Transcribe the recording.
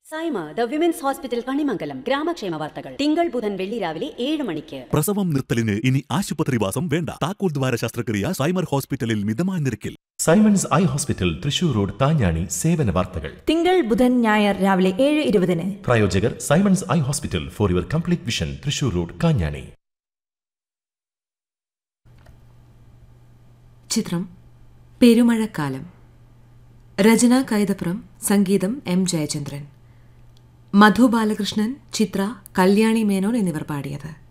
Saima the women's hospital Kanimangalam ഗ്രാമക്ഷേമ വാർത്തകൾ തിങ്കൾ ബുധൻ വെള്ളി രാവിലെ ഏഴ് മണിക്ക് പ്രസവം നിർത്തലിന് ഇനി ആശുപത്രിവാസം വേണ്ട താക്കോൽ ദ്വാര ശസ്ത്രക്രിയ സൈമർ ഹോസ്പിറ്റലിൽ മിതമായ നിരക്കിൽ Simons eye hospital Thrissur road Thanjani സേവന വാർത്തകൾ തിങ്കൾ ബുധൻ ഞായർ രാവിലെ ഏഴ് ഇരുപതിന് പ്രായോജകർ Simons eye hospital for your complete vision Thrissur road Kanjani ചിത്രം പെരുമഴക്കാലം രചന കൈതപ്രം സംഗീതം എം ജയചന്ദ്രൻ മധു ബാലകൃഷ്ണൻ ചിത്ര കല്യാണി മേനോൻ എന്നിവർ പാടിയത്